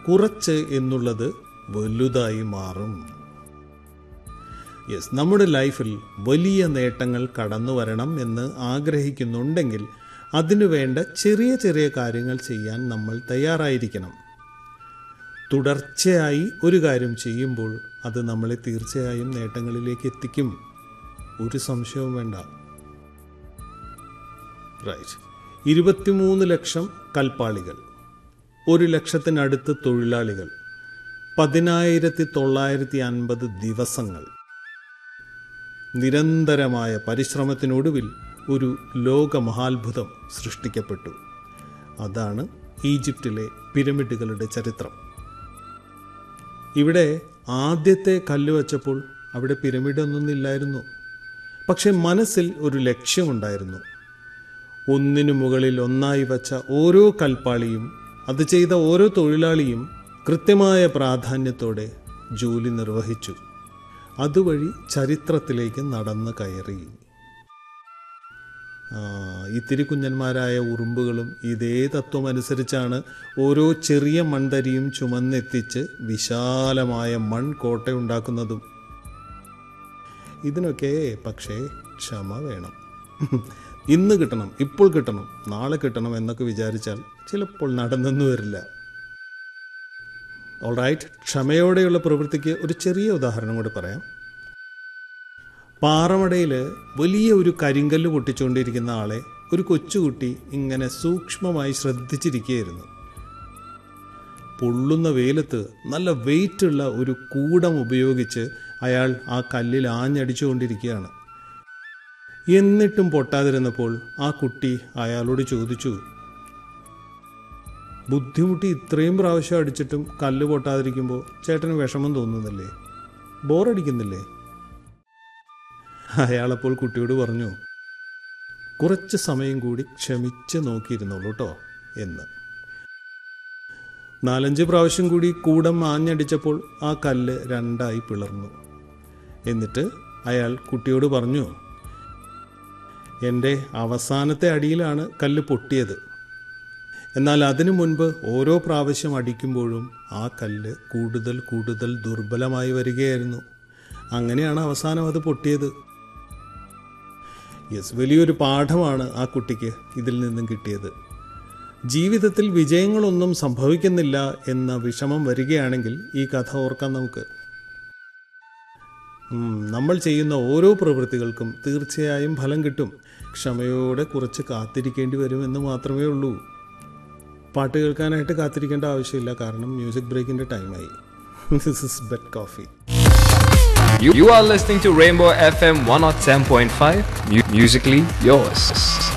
കുറച്ച് എന്നുള്ളത് വലുതായി മാറും യെസ് നമ്മുടെ ലൈഫിൽ വലിയ നേട്ടങ്ങൾ കടന്നു വരണം എന്ന് ആഗ്രഹിക്കുന്നുണ്ടെങ്കിൽ അതിനു വേണ്ട ചെറിയ ചെറിയ കാര്യങ്ങൾ ചെയ്യാൻ നമ്മൾ തയ്യാറായിരിക്കണം തുടർച്ചയായി ഒരു കാര്യം ചെയ്യുമ്പോൾ അത് നമ്മളെ തീർച്ചയായും നേട്ടങ്ങളിലേക്ക് എത്തിക്കും ഒരു സംശയവും വേണ്ട റൈറ്റ് ഇരുപത്തിമൂന്ന് ലക്ഷം കൽപ്പാളികൾ ഒരു ലക്ഷത്തിനടുത്ത് തൊഴിലാളികൾ പതിനായിരത്തി തൊള്ളായിരത്തി അൻപത് ദിവസങ്ങൾ നിരന്തരമായ പരിശ്രമത്തിനൊടുവിൽ ഒരു ലോകമഹാത്ഭുതം സൃഷ്ടിക്കപ്പെട്ടു അതാണ് ഈജിപ്തിലെ പിരമിഡുകളുടെ ചരിത്രം ഇവിടെ ആദ്യത്തെ കല്ല് വച്ചപ്പോൾ അവിടെ പിരമിഡൊന്നുമില്ലായിരുന്നു പക്ഷെ മനസ്സിൽ ഒരു ലക്ഷ്യമുണ്ടായിരുന്നു ഒന്നിനു മുകളിൽ ഒന്നായി വച്ച ഓരോ കൽപ്പാളിയും അത് ചെയ്ത ഓരോ തൊഴിലാളിയും കൃത്യമായ പ്രാധാന്യത്തോടെ ജോലി നിർവഹിച്ചു അതുവഴി ചരിത്രത്തിലേക്ക് നടന്നു കയറി ആ, ഇത്തിരി കുഞ്ഞന്മാരായ ഉറുമ്പുകളും ഇതേ തത്വം അനുസരിച്ചാണ് ഓരോ ചെറിയ മൺതരിയും ചുമന്നെത്തിച്ച് വിശാലമായ മൺകോട്ടയുണ്ടാക്കുന്നതും ഇതിനൊക്കെ പക്ഷേ ക്ഷമ വേണം ഇന്ന് കിട്ടണം ഇപ്പോൾ കിട്ടണം നാളെ കിട്ടണം എന്നൊക്കെ വിചാരിച്ചാൽ ചിലപ്പോൾ നടന്നെന്നു വരില്ല ഓൾറൈറ്റ് ക്ഷമയോടെയുള്ള പ്രവൃത്തിക്ക് ഒരു ചെറിയ ഉദാഹരണം കൂടി പറയാം പാറമടയിൽ വലിയ ഒരു കരിങ്കല്ല് പൊട്ടിച്ചുകൊണ്ടിരിക്കുന്ന ആളെ ഒരു കൊച്ചുകുട്ടി ഇങ്ങനെ സൂക്ഷ്മമായി ശ്രദ്ധിച്ചിരിക്കുകയായിരുന്നു പൊള്ളുന്ന വെയിലത്ത് നല്ല വെയിറ്റുള്ള ഒരു കൂടം ഉപയോഗിച്ച് അയാൾ ആ കല്ലിൽ ആഞ്ഞടിച്ചുകൊണ്ടിരിക്കുകയാണ് എന്നിട്ടും പൊട്ടാതിരുന്നപ്പോൾ ആ കുട്ടി അയാളോട് ചോദിച്ചു ബുദ്ധിമുട്ടി ഇത്രയും പ്രാവശ്യം അടിച്ചിട്ടും കല്ല് പൊട്ടാതിരിക്കുമ്പോൾ ചേട്ടന് വിഷമം തോന്നുന്നില്ലേ ബോറടിക്കുന്നില്ലേ അയാളപ്പോൾ കുട്ടിയോട് പറഞ്ഞു കുറച്ച് സമയം കൂടി ക്ഷമിച്ച് നോക്കിയിരുന്നുള്ളൂ കേട്ടോ എന്ന് നാലഞ്ച് പ്രാവശ്യം കൂടി കൂടം ആഞ്ഞടിച്ചപ്പോൾ ആ കല്ല് രണ്ടായി പിളർന്നു എന്നിട്ട് അയാൾ കുട്ടിയോട് പറഞ്ഞു എൻ്റെ അവസാനത്തെ അടിയിലാണ് കല്ല് പൊട്ടിയത് എന്നാൽ അതിനു മുൻപ് ഓരോ പ്രാവശ്യം അടിക്കുമ്പോഴും ആ കല്ല് കൂടുതൽ കൂടുതൽ ദുർബലമായി വരികയായിരുന്നു അങ്ങനെയാണ് അവസാനം അത് പൊട്ടിയത് യെസ് വലിയൊരു പാഠമാണ് ആ കുട്ടിക്ക് ഇതിൽ നിന്നും കിട്ടിയത് ജീവിതത്തിൽ വിജയങ്ങളൊന്നും സംഭവിക്കുന്നില്ല എന്ന വിഷമം വരികയാണെങ്കിൽ ഈ കഥ ഓർക്കാം നമുക്ക് ഉം, നമ്മൾ ചെയ്യുന്ന ഓരോ പ്രവൃത്തികൾക്കും തീർച്ചയായും ഫലം കിട്ടും ക്ഷമയോടെ കുറച്ച് കാത്തിരിക്കേണ്ടി വരുമെന്ന് മാത്രമേ ഉള്ളൂ പാട്ട് കേൾക്കാനായിട്ട് കാത്തിരിക്കേണ്ട ആവശ്യമില്ല കാരണം മ്യൂസിക് ബ്രേക്കിൻ്റെ ടൈമായി this is bet coffee You, you are listening to Rainbow FM 107.5, mu- musically yours.